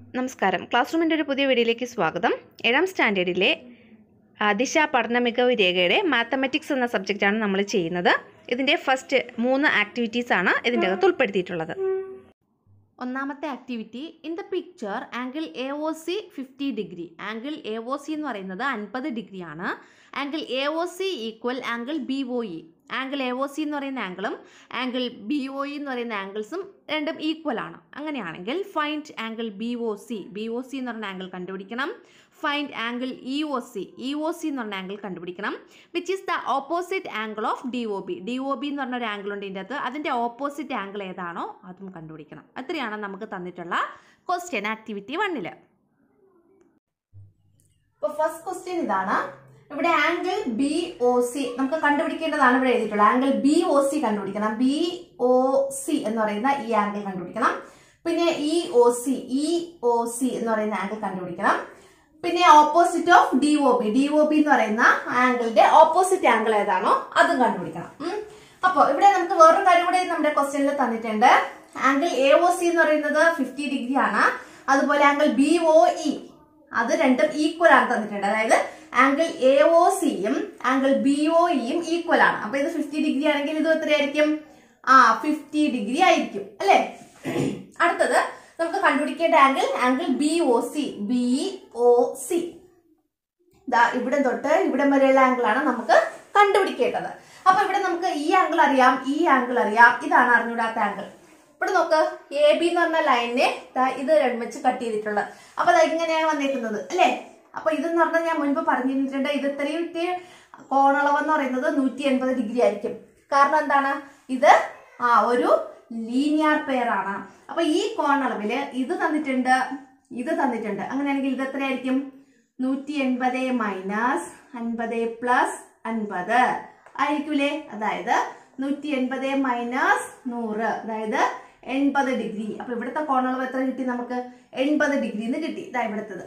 നമസ്കാരം ക്ലാസ് റൂമിൻ്റെ ഒരു പുതിയ വീഡിയോയിലേക്ക് സ്വാഗതം ഏഴാം സ്റ്റാൻഡേർഡിലെ ആ, ദിശ പഠന മികവ് രേഖയുടെ മാത്തമാറ്റിക്സ് എന്ന സബ്ജക്റ്റാണ് നമ്മൾ ചെയ്യുന്നത് ഇതിൻ്റെ ഫസ്റ്റ് മൂന്ന് ആക്ടിവിറ്റീസ് ആണ് ഇതിൻ്റെ അകത്ത് ഉൾപ്പെടുത്തിയിട്ടുള്ളത് ഒന്നാമത്തെ activity in the picture angle A O C fifty degree angle A O C എന്ന് പറയുന്നത് അൻപത് ഡിഗ്രിയാണ് angle A O C equal angle B O E angle A O C എന്ന് പറയുന്ന ആംഗിളും ആംഗിൾ ബി ഒ ഇ എന്ന് പറയുന്ന ആംഗിൾസും രണ്ടും ഈക്വൽ ആണ് അങ്ങനെയാണെങ്കിൽ find angle B O C B O C എന്ന് പറഞ്ഞ ആംഗിൾ കണ്ടുപിടിക്കണം find angle E O C E O C എന്ന് പറഞ്ഞ ആംഗിൾ കണ്ടുപിടിക്കണം which is the opposite angle of D O B D O B എന്ന് പറഞ്ഞ ഒരു ആംഗിൾ ഉണ്ട് ഇതിൻ്റെ അകത്ത് അതിൻ്റെ ഓപ്പോസിറ്റ് ആംഗിൾ ഏതാണോ അതും കണ്ടുപിടിക്കണം അത്രയാണ് നമുക്ക് തന്നിട്ടുള്ള ക്വസ്റ്റ്യൻ ആക്ടിവിറ്റി വണ്ണിൽ ഇപ്പൊ ഫസ്റ്റ് ക്വസ്റ്റ്യൻ ഇതാണ് ഇവിടെ ആംഗിൾ ബി ഒ സി നമുക്ക് കണ്ടുപിടിക്കേണ്ടതാണ് ഇവിടെ എഴുതിയിട്ടുള്ളത് ആംഗിൾ ബി ഒ സി കണ്ടുപിടിക്കണം ബി ഒ സി എന്ന് പറയുന്ന ഈ ആംഗിൾ കണ്ടുപിടിക്കണം പിന്നെ E O C E O C എന്ന് പറയുന്ന ആംഗിൾ കണ്ടുപിടിക്കണം പിന്നെ opposite of D O B D O B എന്ന് പറയുന്ന ആംഗിളിന്റെ ഓപ്പോസിറ്റ് ആംഗിൾ ഏതാണോ അതും കണ്ടുപിടിക്കണം ഉം. അപ്പൊ ഇവിടെ നമുക്ക് വേറൊരു കാര്യം കൂടെ നമ്മുടെ ക്വസ്റ്റ്യനിൽ തന്നിട്ടുണ്ട് ആംഗിൾ എ ഒ സി എന്ന് പറയുന്നത് ഫിഫ്റ്റി ഡിഗ്രി ആണ് അതുപോലെ ആംഗിൾ ബി ഒ ഇ അത് രണ്ടും ഈക്വൽ ആണ് തന്നിട്ടുണ്ട് അതായത് ആംഗിൾ എ ഒ സിയും ആംഗിൾ ബി ഒ ഇയും ഈക്വൽ ആണ് അപ്പൊ ഇത് ഫിഫ്റ്റി ഡിഗ്രി ആണെങ്കിൽ ഇത് എത്രയായിരിക്കും ആ ഫിഫ്റ്റി ഡിഗ്രി ആയിരിക്കും അല്ലേ അടുത്തത് നമുക്ക് കണ്ടുപിടിക്കേണ്ട angle angle B O C B O C ദാ ഇവിടെ തൊട്ട് ഇവിടം വരെയുള്ള ആംഗിൾ ആണ് നമുക്ക് കണ്ടുപിടിക്കേണ്ടത് അപ്പൊ ഇവിടെ നമുക്ക് ഈ ആംഗിൾ അറിയാം ഈ ആംഗിൾ അറിയാം ഇതാണ് അറിഞ്ഞൂടാത്ത ആംഗിൾ ഇവിടെ നോക്ക് എ ബി എന്ന് പറഞ്ഞ ലൈനിനെ ദാ ഇത് രണ്ടും വെച്ച് കട്ട് ചെയ്തിട്ടുള്ളത് അപ്പൊ അത് ഇങ്ങനെയാണ് വന്നേക്കുന്നത് അല്ലേ അപ്പൊ ഇതെന്ന് പറഞ്ഞാൽ ഞാൻ മുൻപ് പറഞ്ഞിട്ടുണ്ട് ഇത് ഇത്രയും ഇത്തിരി കോണളവ് എന്ന് പറയുന്നത് നൂറ്റി എൺപത് ഡിഗ്രി ആയിരിക്കും കാരണം എന്താണ് ഇത് ആ ഒരു ലീനിയർ പെയർ ആണ് അപ്പൊ ഈ കോണളവില് ഇത് തന്നിട്ടുണ്ട് ഇത് തന്നിട്ടുണ്ട് അങ്ങനെയാണെങ്കിൽ ഇത് എത്രയായിരിക്കും നൂറ്റി എൺപത് മൈനസ് അൻപത് പ്ലസ് അൻപത് ആയിരിക്കൂലേ അതായത് നൂറ്റി എൺപത് മൈനസ് നൂറ് അതായത് എൺപത് ഡിഗ്രി അപ്പൊ ഇവിടുത്തെ കോണളവ് എത്ര കിട്ടി നമുക്ക് എൺപത് ഡിഗ്രി എന്ന് കിട്ടി ഇതാ ഇവിടുത്തത്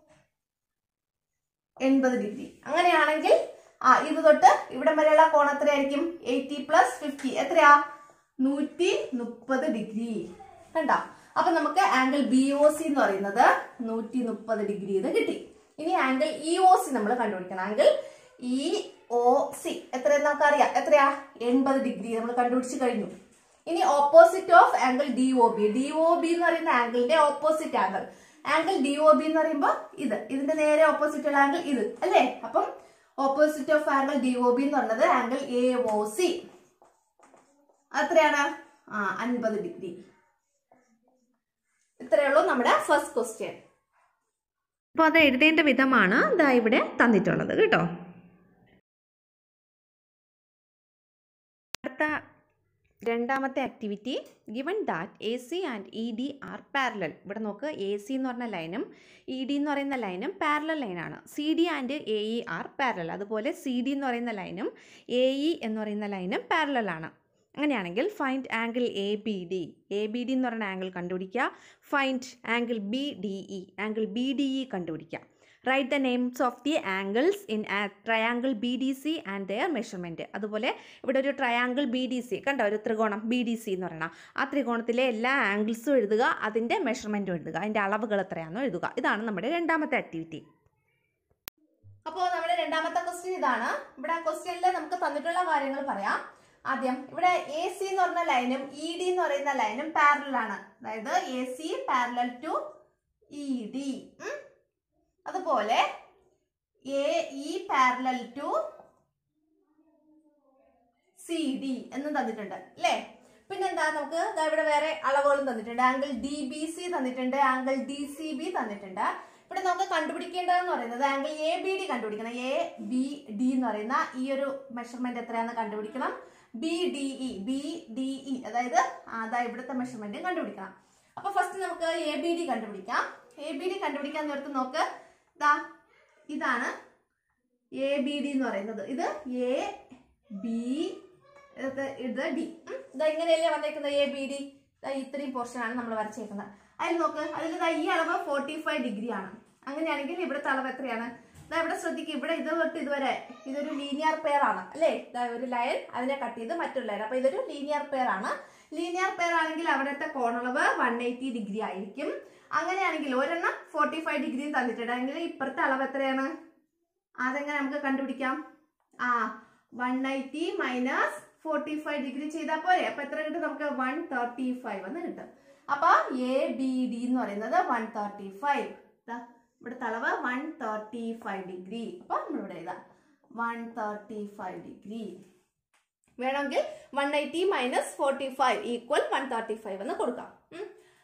എൺപത് ഡിഗ്രി അങ്ങനെയാണെങ്കിൽ ആ ഇത് തൊട്ട് ഇവിടം വരെയുള്ള കോൺ എത്രയായിരിക്കും എയ്റ്റി പ്ലസ് ഫിഫ്റ്റി എത്രയാ നൂറ്റി മുപ്പത് ഡിഗ്രി കണ്ടോ അപ്പൊ നമുക്ക് ആംഗിൾ ബി ഒ സി എന്ന് പറയുന്നത് നൂറ്റി മുപ്പത് ഡിഗ്രി എന്ന് കിട്ടി ഇനി ആംഗിൾ ഇ ഒ സി നമ്മൾ കണ്ടുപിടിക്കണം ആംഗിൾ ഇ ഒ സി എത്ര നമുക്കറിയാം എത്രയാ എൺപത് ഡിഗ്രി നമ്മൾ കണ്ടുപിടിച്ച് കഴിഞ്ഞു ഇനി opposite of angle D O B D O B എന്ന് പറയുന്ന ആംഗിളിന്റെ opposite angle angle D O B എന്ന് പറയുമ്പോൾ ഇത് ഇതിന്റെ നേരെ ഓപ്പോസിറ്റ് ഉള്ള ആംഗിൾ ഇത് അല്ലേ അപ്പം opposite of angle D O B എന്ന് പറയുന്നത് ആംഗിൾ എ ഒ സി എത്രയാണ് ആ അൻപത് ഡിഗ്രി ഇത്രയേ ഉള്ളൂ നമ്മുടെ ഫസ്റ്റ് ക്വസ്റ്റ്യൻ അപ്പോൾ അത് എഴുതേണ്ട വിധമാണ് ഇതാ ഇവിടെ തന്നിട്ടുള്ളത് കേട്ടോ അടുത്ത രണ്ടാമത്തെ activity given that A C and E D are parallel ഇവിടെ നോക്ക് എ സി എന്ന് പറഞ്ഞ ലൈനും ഇ ഡി എന്ന് പറയുന്ന ലൈനും പാരലൽ ലൈനാണ് C D and A E are parallel അതുപോലെ സി ഡി എന്ന് പറയുന്ന ലൈനും എ ഇ എന്ന് പറയുന്ന ലൈനും പാരലൽ ആണ് അങ്ങനെയാണെങ്കിൽ find angle A B D A B D എന്ന് പറയുന്ന ആംഗിൾ കണ്ടുപിടിക്കുക find angle B D E angle B D E കണ്ടുപിടിക്കുക write the names of the angles in triangle B D C and their measurement അതുപോലെ ഇവിടെ ഒരു triangle B D C കണ്ടോ ഒരു ത്രികോണം ബി ഡി സി എന്ന് പറയുന്നത് ആ ത്രികോണത്തിലെ എല്ലാ ആംഗിൾസും എഴുതുക അതിൻ്റെ മെഷർമെൻറ്റും എഴുതുക അതിൻ്റെ അളവുകൾ എത്രയാണെന്നോ എഴുതുക ഇതാണ് നമ്മുടെ രണ്ടാമത്തെ ആക്ടിവിറ്റി അപ്പോൾ നമ്മുടെ രണ്ടാമത്തെ ക്വസ്റ്റ്യൻ ഇതാണ് ഇവിടെ ക്വസ്റ്റ്യനിൽ നമുക്ക് തന്നിട്ടുള്ള കാര്യങ്ങൾ പറയാം ആദ്യം ഇവിടെ എ സി എന്ന് പറഞ്ഞ ലൈനും ഇ ഡി എന്ന് പറയുന്ന ലൈനും പാരലൽ ആണ് അതായത് A C parallel to E D അതുപോലെ A E parallel to C D എന്നും തന്നിട്ടുണ്ട് അല്ലേ പിന്നെന്താ നമുക്ക് ദാ ഇവിടെ വേറെ അളവുകളും തന്നിട്ടുണ്ട് ആംഗിൾ ഡി ബി സി തന്നിട്ടുണ്ട് ആംഗിൾ ഡി സി ബി തന്നിട്ടുണ്ട് ഇവിടെ നമുക്ക് കണ്ടുപിടിക്കേണ്ടതെന്ന് പറയുന്നത് ആംഗിൾ എ ബി ഡി കണ്ടുപിടിക്കണം എ ബി ഡി എന്ന് പറയുന്ന ഈ ഒരു മെഷർമെന്റ് എത്രയാണെന്ന് കണ്ടുപിടിക്കണം B D E B D E അതായത് അതാ ഇവിടുത്തെ മെഷർമെന്റ് കണ്ടുപിടിക്കണം അപ്പൊ ഫസ്റ്റ് നമുക്ക് എ ബി ഡി കണ്ടുപിടിക്കാം എ ബി ഡി കണ്ടുപിടിക്കാൻ നേരത്ത് നോക്ക് ദാ ഇതാണ് എ ബി ഡി എന്ന് പറയുന്നത് ഇത് എ ബി ഇത് ഇത് ഡി ഇത് ഇങ്ങനെയല്ലേ വന്നേക്കുന്നത് എ ബി ഡി ഇത്രയും പോർഷൻ ആണ് നമ്മൾ വരച്ചേക്കുന്നത് അതിൽ നോക്ക് അതിൽ ദാ ഈ അളവ് ഫോർട്ടി ഫൈവ് ഡിഗ്രി ആണ് അങ്ങനെയാണെങ്കിൽ ഇവിടുത്തെ അളവ് എത്രയാണ് ദാ ഇവിടെ ശ്രദ്ധിക്കുക ഇവിടെ ഇത് തൊട്ട് ഇതുവരെ ഇതൊരു ലീനിയർ പെയർ ആണ് അല്ലേ ദാ ഒരു ലൈൻ അതിനെ കട്ട് ചെയ്ത് മറ്റൊരു ലൈൻ അപ്പൊ ഇതൊരു ലീനിയർ പെയർ ആണ് ലീനിയർ പെയർ ആണെങ്കിൽ അവിടുത്തെ കോണളവ് വൺ എയ്റ്റി ഡിഗ്രി ആയിരിക്കും അങ്ങനെയാണെങ്കിൽ ഒരെണ്ണം ഫോർട്ടി ഫൈവ് ഡിഗ്രി തന്നിട്ടുണ്ട് എങ്കിൽ ഇപ്പുറത്തെ അളവ് എത്രയാണ് അതെങ്ങനെ നമുക്ക് കണ്ടുപിടിക്കാം ആ one ninety minus forty five degree ചെയ്താൽ പോരെ അപ്പൊ എത്ര കിട്ടും നമുക്ക് വൺ തേർട്ടി ഫൈവ് എന്ന് കിട്ടും അപ്പൊ എ ബി ഡി എന്ന് പറയുന്നത് വൺ തേർട്ടി ഫൈവ് ഇവിടുത്തെ അളവ് വൺ തേർട്ടി ഫൈവ് ഡിഗ്രി അപ്പൊ നമ്മളിവിടെ എഴുതാം വൺ തേർട്ടി ഫൈവ് ഡിഗ്രി വേണമെങ്കിൽ one eighty minus forty five equal one thirty five എന്ന് കൊടുക്കാം ഉം.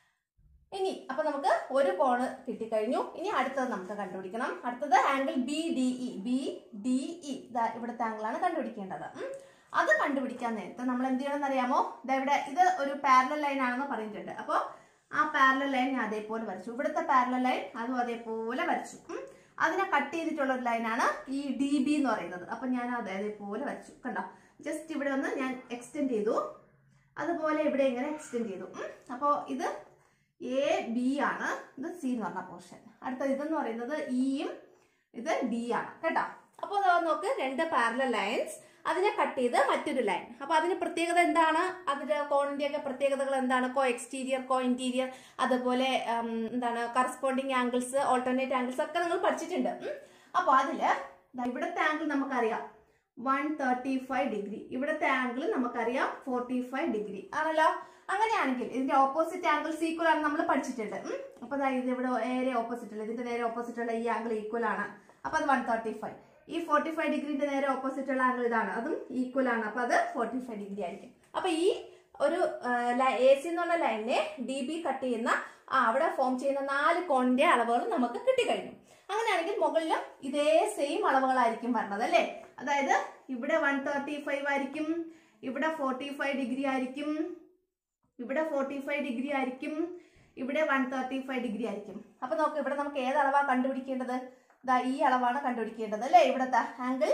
ഇനി അപ്പൊ നമുക്ക് ഒരു കോണ് കിട്ടിക്കഴിഞ്ഞു ഇനി അടുത്തത് നമുക്ക് കണ്ടുപിടിക്കണം അടുത്തത് angle B D E B D E ഇവിടുത്തെ ആംഗിളാണ് കണ്ടുപിടിക്കേണ്ടത് ഉം. അത് കണ്ടുപിടിക്കാൻ നേരത്തെ നമ്മൾ എന്ത് ചെയ്യണമെന്ന് അറിയാമോ ദാ ഇവിടെ ഇത് ഒരു പാരലൽ ലൈൻ ആണെന്ന് പറഞ്ഞിട്ടുണ്ട് അപ്പോൾ ആ പാരലൽ ലൈൻ ഞാൻ അതേപോലെ വരച്ചു ഇവിടുത്തെ പാരലൽ ലൈൻ അതും അതേപോലെ വരച്ചു ഉം. അതിനെ കട്ട് ചെയ്തിട്ടുള്ള ഒരു ലൈനാണ് ഈ ഡി ബി എന്ന് പറയുന്നത് അപ്പൊ ഞാൻ അത് അതേപോലെ വരച്ചു കണ്ടോ ജസ്റ്റ് ഇവിടെ ഒന്ന് ഞാൻ എക്സ്റ്റെൻഡ് ചെയ്തു അതുപോലെ ഇവിടെ ഇങ്ങനെ എക്സ്റ്റെൻഡ് ചെയ്തു അപ്പോൾ ഇത് എ ബി ആണ് ഇത് സി എന്ന് പറഞ്ഞ പോർഷൻ അടുത്ത ഇതെന്ന് പറയുന്നത് ഇയും ഇത് ഡി ആണ് കേട്ടോ അപ്പോൾ നോക്ക് രണ്ട് പാരലൽ ലൈൻസ് അതിനെ കട്ട് ചെയ്ത് മറ്റൊരു ലൈൻ അപ്പൊ അതിന് പ്രത്യേകത എന്താണ് അതിന്റെ കോണിന്റെ ഒക്കെ പ്രത്യേകതകൾ എന്താണ് കോ എക്സ്റ്റീരിയർ കോ ഇന്റീരിയർ അതുപോലെ ഉം, എന്താണ് കറസ്പോണ്ടിങ് ആംഗിൾസ് ഓൾട്ടർനേറ്റ് ആംഗിൾസ് ഒക്കെ നിങ്ങൾ പഠിച്ചിട്ടുണ്ട് ഉം. അപ്പൊ അതില് ദാ ഇവിടുത്തെ ആംഗിൾ നമുക്കറിയാം വൺ തേർട്ടി ഫൈവ് ഡിഗ്രി ഇവിടുത്തെ ആംഗിൾ നമുക്കറിയാം ഫോർട്ടി ഫൈവ് ഡിഗ്രി ആണല്ലോ അങ്ങനെയാണെങ്കിൽ ഇതിന്റെ ഓപ്പോസിറ്റ് ആംഗിൾസ് ഈക്വൽ ആണ് നമ്മൾ പഠിച്ചിട്ടുണ്ട് ഉം. അപ്പൊ ദാ ഇത് ഇവിടെ നേരെ ഓപ്പോസിറ്റ് ഉള്ള ഇതിന്റെ നേരെ ഓപ്പോസിറ്റ് ഉള്ള ഈ ആംഗിൾ ഈക്വൽ ആണ് അപ്പൊ അത് വൺ തേർട്ടി ഫൈവ് ഈ ഫോർട്ടി ഫൈവ് ഡിഗ്രിന്റെ നേരെ ഓപ്പോസിറ്റ് ഉള്ള ആംഗിൾ ഇതാണ് അതും ഈക്വൽ ആണ് അപ്പൊ അത് ഫോർട്ടി ഫൈവ് ഡിഗ്രി ആയിരിക്കും അപ്പൊ ഈ ഒരു എ സി എന്നുള്ള ലൈനിനെ ഡി ബി കട്ട് ചെയ്യുന്ന ആ അവിടെ ഫോം ചെയ്യുന്ന നാല് കോണിന്റെ അളവുകൾ നമുക്ക് കിട്ടിക്കഴിഞ്ഞു അങ്ങനെയാണെങ്കിൽ മുകളിലും ഇതേ സെയിം അളവുകളായിരിക്കും വരണത് അല്ലേ അതായത് ഇവിടെ വൺ തേർട്ടി ഫൈവ് ആയിരിക്കും ഇവിടെ ഫോർട്ടി ഫൈവ് ഡിഗ്രി ആയിരിക്കും ഇവിടെ ഫോർട്ടി ഫൈവ് ഡിഗ്രി ആയിരിക്കും ഇവിടെ വൺ തേർട്ടി ഫൈവ് ഡിഗ്രി ആയിരിക്കും അപ്പൊ നോക്ക് ഇവിടെ നമുക്ക് ഏത് അളവാ കണ്ടുപിടിക്കേണ്ടത് ദാ ഈ അളവാണ് കണ്ടുപിടിക്കേണ്ടത് അല്ലേ ഇവിടത്തെ ആംഗിൾ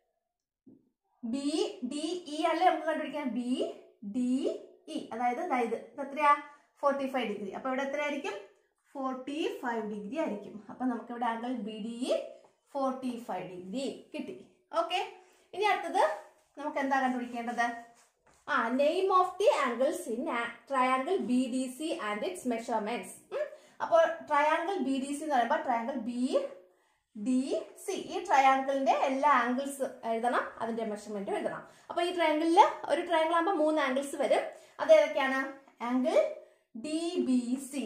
ബി ഡി ഇ അല്ലേ നമുക്ക് കണ്ടുപിടിക്കാൻ ബി ഡി ഇ അതായത് ദാ ഇത് ഇത് എത്രയാ ഫോർട്ടി ഫൈവ് ഡിഗ്രി അപ്പൊ ഇവിടെ എത്രയായിരിക്കും ഫോർട്ടി ഫൈവ് ഡിഗ്രി ആയിരിക്കും അപ്പൊ നമുക്ക് ഇവിടെ angle B D E forty five degree കിട്ടി ഓക്കെ ഇനി അടുത്തത് നമുക്ക് എന്താ കണ്ടുപിടിക്കേണ്ടത് ആ name of the angles in triangle B D C and its measurements അപ്പോൾ ട്രയാങ്കിൾ ബി ഡി സി എന്ന് പറയുമ്പോൾ ട്രയാങ്കിൾ ബി ഡി സി ഈ ട്രയാങ്കിളിന്റെ എല്ലാ ആംഗിൾസ് എഴുതണം അതിന്റെ മെഷർമെന്റും എഴുതണം അപ്പൊ ഈ ട്രയാങ്കിളിൽ ഒരു ട്രയാങ്കിൾ ആകുമ്പോൾ മൂന്ന് ആംഗിൾസ് വരും അത് ഏതൊക്കെയാണ് ആംഗിൾ ഡി ബി സി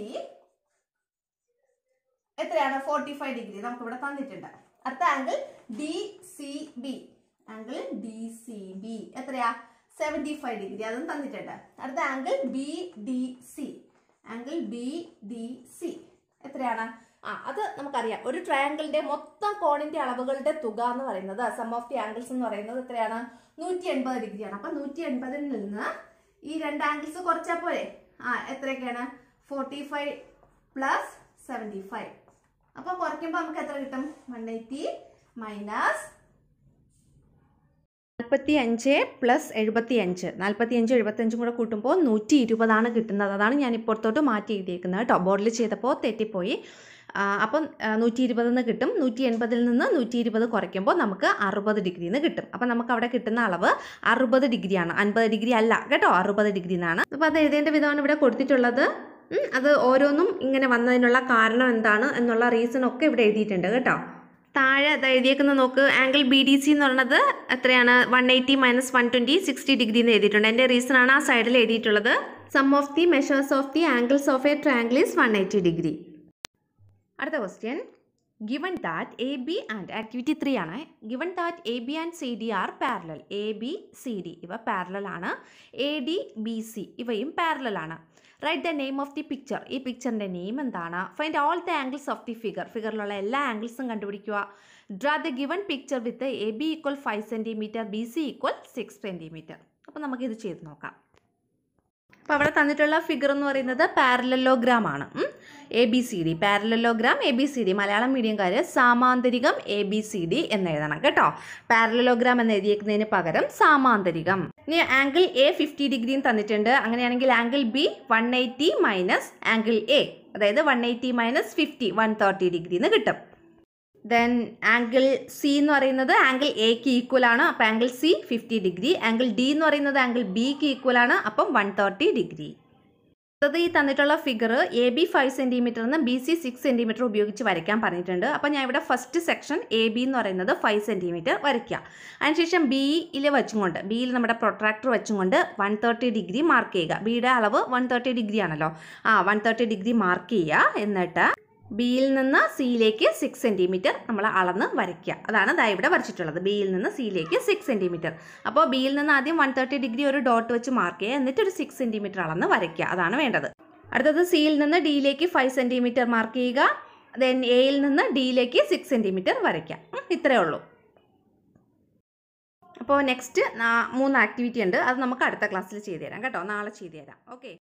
എത്രയാണ് ഫോർട്ടി ഫൈവ് ഡിഗ്രി നമുക്ക് ഇവിടെ തന്നിട്ടുണ്ട് അടുത്ത angle D C B angle D C B എത്രയാ സെവൻറ്റി ഫൈവ് ഡിഗ്രി അതും തന്നിട്ടുണ്ട് അടുത്ത angle B D C angle B D C എത്രയാണ് ആ അത് നമുക്കറിയാം ഒരു ട്രയാങ്കിളിന്റെ മൊത്തം കോണിന്റെ അളവുകളുടെ തുക എന്ന് പറയുന്നത് സം ഓഫ് ദി ആംഗിൾസ് എന്ന് പറയുന്നത് എത്രയാണ് നൂറ്റി എൺപത് ഡിഗ്രിയാണ് അപ്പൊ നൂറ്റി എൺപതിൽ നിന്ന് ഈ രണ്ട് ആംഗിൾസ് കുറച്ചാൽ പോരെ ആ എത്രയൊക്കെയാണ് forty five plus seventy five അപ്പൊ കുറയ്ക്കുമ്പോൾ നമുക്ക് എത്ര കിട്ടും വൺ എയ്റ്റി മൈനസ് നാൽപ്പത്തി അഞ്ച് പ്ലസ് എഴുപത്തി അഞ്ച് നാൽപ്പത്തി അഞ്ച് എഴുപത്തഞ്ചും കൂടെ കൂട്ടുമ്പോൾ നൂറ്റി ഇരുപതാണ് കിട്ടുന്നത് അതാണ് ഞാൻ ഇപ്പുറത്തോട്ട് മാറ്റി എഴുതിയേക്കുന്നത് കേട്ടോ ബോർഡിൽ ചെയ്തപ്പോൾ തെറ്റിപ്പോയി ആ, അപ്പം നൂറ്റി ഇരുപതെന്ന് കിട്ടും നൂറ്റി എൺപതിൽ നിന്ന് നൂറ്റി ഇരുപത് കുറയ്ക്കുമ്പോൾ നമുക്ക് അറുപത് ഡിഗ്രി എന്ന് കിട്ടും അപ്പം നമുക്ക് അവിടെ കിട്ടുന്ന അളവ് അറുപത് ഡിഗ്രിയാണ് അൻപത് ഡിഗ്രി അല്ല കേട്ടോ അറുപത് ഡിഗ്രി എന്നാണ് അപ്പോൾ അത് എഴുതേണ്ട വിധമാണ് ഇവിടെ കൊടുത്തിട്ടുള്ളത് ഉം, അത് ഓരോന്നും ഇങ്ങനെ വന്നതിനുള്ള കാരണം എന്താണ് എന്നുള്ള റീസൺ ഒക്കെ ഇവിടെ എഴുതിയിട്ടുണ്ട് കേട്ടോ താഴെ അത് എഴുതിയേക്കുന്ന നോക്ക് ആംഗിൾ ബി ഡി സി എന്ന് പറയുന്നത് എത്രയാണ് one eighty minus one twenty sixty degree എന്ന് എഴുതിയിട്ടുണ്ട് എൻ്റെ റീസൺ ആണ് ആ സൈഡിൽ എഴുതിയിട്ടുള്ളത് sum of the measures of the angles of a triangle is one eighty degree അടുത്ത question given that A B and activity three ആണ് given that A B and C D are parallel A B C D ഇവ parallel ആണ് A D B C ഇവയും parallel ആണ് write the name of the picture ഈ പിക്ചറിൻ്റെ name എന്താണ് find all the angles of the figure ഫിഗറിലുള്ള എല്ലാ ആംഗിൾസും കണ്ടുപിടിക്കുക draw the given picture with A B equal five centimetre B C equal six centimetre അപ്പോൾ നമുക്കിത് ചെയ്ത് നോക്കാം അപ്പോൾ അവിടെ തന്നിട്ടുള്ള ഫിഗർ എന്ന് പറയുന്നത് പാരലലോഗ്രാം ആണ് A B C D parallelogram A B C D Malayalam മീഡിയംകാർ സാമാന്തരികം എ ബി സി ഡി എന്ന് എഴുതണം കേട്ടോ പാരലലോഗ്രാം എന്ന് എഴുതിയേക്കുന്നതിന് പകരം സാമാന്തരികം ഇനി ആംഗിൾ എ ഫിഫ്റ്റി ഡിഗ്രിയും തന്നിട്ടുണ്ട് അങ്ങനെയാണെങ്കിൽ angle B one eighty minus angle A അതായത് one eighty minus fifty one thirty degree എന്ന് കിട്ടും ദെൻ ആംഗിൾ സി എന്ന് പറയുന്നത് ആംഗിൾ എക്ക് ഈക്വൽ ആണ് അപ്പോൾ angle C fifty degree angle D എന്ന് പറയുന്നത് ആംഗിൾ ബിക്ക് ഈക്വൽ ആണ് അപ്പം വൺ തേർട്ടി ഡിഗ്രി അത് ഈ തന്നിട്ടുള്ള figure A B five centimetre നിന്ന് ബി സി സിക്സ് സെൻറ്റിമീറ്റർ ഉപയോഗിച്ച് വരയ്ക്കാൻ പറഞ്ഞിട്ടുണ്ട് അപ്പോൾ ഞാൻ ഇവിടെ ഫസ്റ്റ് സെക്ഷൻ എ ബി എന്ന് പറയുന്നത് ഫൈവ് സെൻറ്റിമീറ്റർ വരയ്ക്കുക അതിനുശേഷം ബിയിൽ വെച്ചുകൊണ്ട് ബിയിൽ നമ്മുടെ പ്രൊട്രാക്ടർ വെച്ചുകൊണ്ട് വൺ തേർട്ടി ഡിഗ്രി മാർക്ക് ചെയ്യുക ബിയുടെ അളവ് വൺ തേർട്ടി ഡിഗ്രി ആണല്ലോ ആ വൺ തേർട്ടി ഡിഗ്രി മാർക്ക് ചെയ്യുക എന്നിട്ട് ബിയിൽ നിന്ന് സിയിലേക്ക് സിക്സ് സെൻറ്റിമീറ്റർ നമ്മൾ അളന്ന് വരയ്ക്കുക അതാണ് ദാ ഇവിടെ വരച്ചിട്ടുള്ളത് ബിയിൽ നിന്ന് സിയിലേക്ക് സിക്സ് സെൻറ്റിമീറ്റർ അപ്പോൾ ബിയിൽ നിന്ന് ആദ്യം വൺ തേർട്ടി ഡിഗ്രി ഒരു ഡോട്ട് വെച്ച് മാർക്ക് ചെയ്യുക എന്നിട്ട് ഒരു സിക്സ് സെൻറ്റിമീറ്റർ അളന്ന് വരയ്ക്കുക അതാണ് വേണ്ടത് അടുത്തത് സിയിൽ നിന്ന് ഡിയിലേക്ക് ഫൈവ് സെൻറ്റിമീറ്റർ മാർക്ക് ചെയ്യുക ദെൻ എയിൽ നിന്ന് ഡിയിലേക്ക് സിക്സ് സെൻറ്റിമീറ്റർ വരയ്ക്കുക ഉം, ഇത്രയേ ഉള്ളൂ അപ്പോൾ നെക്സ്റ്റ് മൂന്ന് ആക്ടിവിറ്റി ഉണ്ട് അത് നമുക്ക് അടുത്ത ക്ലാസ്സിൽ ചെയ്തു തരാം കേട്ടോ നാളെ ചെയ്തു തരാം ഓക്കെ